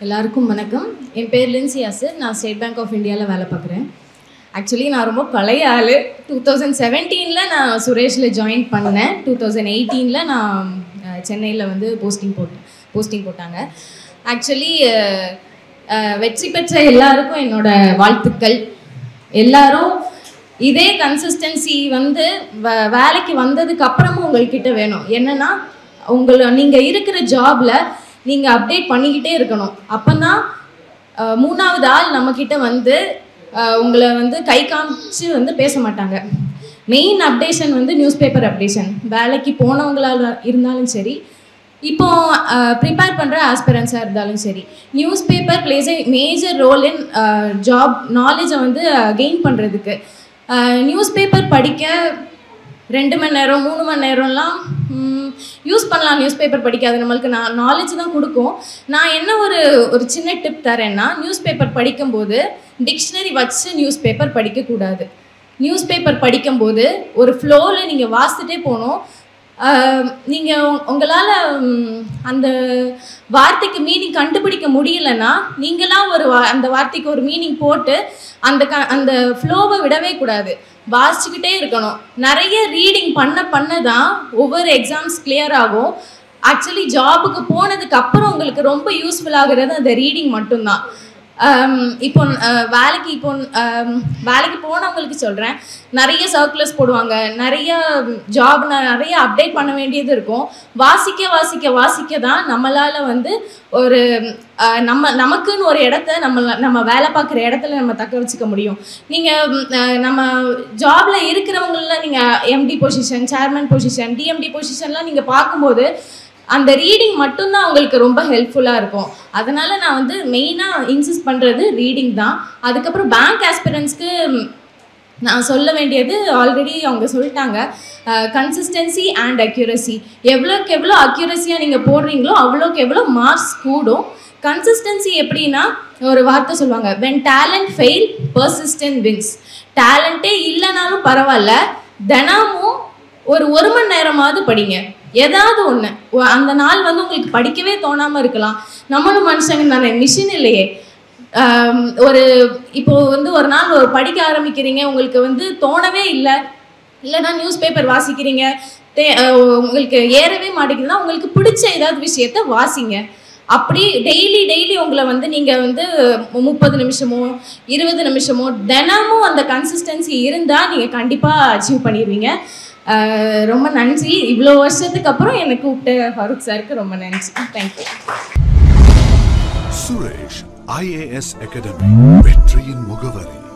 எல்லாருக்கும் வணக்கம் என் பேர் லின்சி அசர் நான் ஸ்டேட் பேங்க் ஆஃப் இந்தியாவில் வேலை பார்க்குறேன் ஆக்சுவலி நான் ரொம்ப பழைய ஆள் டூ தௌசண்ட் செவன்டீனில் நான் சுரேஷில் ஜாயின் பண்ணேன் டூ தௌசண்ட் எயிட்டீனில் நான் சென்னையில் வந்து போஸ்டிங் போட்டேன் போஸ்டிங் போட்டாங்க ஆக்சுவலி வெற்றி பெற்ற எல்லாருக்கும் என்னோட வாழ்த்துக்கள் எல்லாரும் இதே கன்சிஸ்டன்சி வந்து வ- வேலைக்கு வந்ததுக்கு அப்புறமும் உங்கள்கிட்ட வேணும் என்னன்னா உங்களை நீங்கள் இருக்கிற ஜாப்ல நீங்கள் அப்டேட் பண்ணிக்கிட்டே இருக்கணும் அப்போதான் மூணாவது ஆள் நம்மக்கிட்ட வந்து அஹ், உங்களை வந்து கை காமிச்சு வந்து பேச மாட்டாங்க மெயின் அப்டேஷன் வந்து நியூஸ் பேப்பர் அப்டேஷன் வேலைக்கு போனவங்களால இருந்தாலும் சரி இப்போ ப்ரிப்பேர் பண்ணுற ஆஸ்பிரன்ஸாக இருந்தாலும் சரி news paper plays a major role in job நாலேஜை வந்து கெயின் பண்ணுறதுக்கு நியூஸ் பேப்பர் படிக்க ரெண்டு மணி நேரம் மூணு மணி நேரம்லாம் யூஸ் பண்ணலாம் நியூஸ் பேப்பர் படிக்காது நம்மளுக்கு நான் நாலேஜ் தான் கொடுக்கும் நான் என்ன ஒரு ஒரு சின்ன டிப் தரேன்னா நியூஸ் பேப்பர் படிக்கும்போது டிக்ஷனரி வச்சு நியூஸ் பேப்பர் படிக்கக்கூடாது நியூஸ் பேப்பர் படிக்கும்போது ஒரு ஃப்ளோவில் நீங்கள் வாசித்துட்டே போகணும் நீங்கள் உங்களால் அந்த வார்த்தைக்கு மீனிங் கண்டுபிடிக்க முடியலன்னா நீங்களா ஒரு வா- அந்த வார்த்தைக்கு ஒரு மீனிங் போட்டு அந்த க அந்த ஃப்ளோவை விடவே கூடாது வாசிச்சுக்கிட்டே இருக்கணும் நிறைய ரீடிங் பண்ண பண்ண தான் ஒவ்வொரு எக்ஸாம்ஸ் clear ஆகும் ஆக்சுவலி ஜாபுக்கு போனதுக்கு அப்புறம் உங்களுக்கு ரொம்ப யூஸ்ஃபுல் ஆகுறது அந்த ரீடிங் மட்டும்தான் ஆம், இப்போ அஹ், வேலைக்கு இப்போ ஆம், வேலைக்கு போனவங்களுக்கு சொல்கிறேன் நிறைய சர்க்குலர்ஸ் போடுவாங்க நிறைய ஜாப் நிறைய அப்டேட் பண்ண வேண்டியது இருக்கும் வாசிக்க வாசிக்க வாசிக்க தான் நம்மளால் வந்து ஒரு அஹ், நம்ம நமக்குன்னு ஒரு இடத்த நம்ம நம்ம வேலை பார்க்குற இடத்துல நம்ம தக்க வச்சுக்க முடியும் நீங்கள் நம்ம ஜாபில் இருக்கிறவங்கள நீங்கள் M D position chairman position D M D பொசிஷன்லாம் நீங்கள் பார்க்கும்போது அந்த ரீடிங் மட்டும்தான் உங்களுக்கு ரொம்ப ஹெல்ப்ஃபுல்லாக இருக்கும் அதனால நான் வந்து மெயினாக இன்சிஸ்ட் பண்ணுறது ரீடிங் தான் அதுக்கப்புறம் பேங்க் ஆஸ்பிரன்ஸ்க்கு நான் சொல்ல வேண்டியது ஆல்ரெடி அவங்க சொல்லிட்டாங்க கன்சிஸ்டன்சி அண்ட் அக்யூரசி எவ்வளோக்கு எவ்வளோ அக்யூரஸியாக நீங்கள் போடுறீங்களோ அவ்வளோக்கு எவ்வளோ மார்க்ஸ் கூடும் கன்சிஸ்டன்சி எப்படின்னா ஒரு வார்த்தை சொல்லுவாங்க when talent fail persistent wins டேலண்ட்டே இல்லைனாலும் பரவாயில்ல தினமும் ஒரு ஒரு மணி நேரமாவது படிங்க ஏதாவது ஒன்று அந்த நாள் வந்து உங்களுக்கு படிக்கவே தோணாமல் இருக்கலாம் நம்மளும் மனுஷங்க தானே மிஷின் இல்லையே ஆம், ஒரு இப்போ வந்து ஒரு நாள் ஒரு படிக்க ஆரம்பிக்கிறீங்க உங்களுக்கு வந்து தோணவே இல்லை இல்லைன்னா நியூஸ் பேப்பர் வாசிக்கிறீங்க தே அஹ் உங்களுக்கு ஏறவே மாட்டேங்குதுன்னா உங்களுக்கு பிடிச்ச ஏதாவது விஷயத்த வாசிங்க அப்படி டெய்லி டெய்லி உங்களை வந்து நீங்கள் வந்து முப்பது நிமிஷமோ இருபது நிமிஷமோ தினமும் அந்த கன்சிஸ்டன்சி இருந்தால் நீங்கள் கண்டிப்பாக அச்சீவ் பண்ணிடுவீங்க அஹ் ரொம்ப நன்றி இவ்வளோ வருஷத்துக்கு அப்புறம் என்னை கூப்பிட்ட ஃபருக் சாருக்கு ரொம்ப நன்றி தேங்க்யூ சுரேஷ் ஐஏஎஸ் அகாடமி வெற்றியின் முகவரி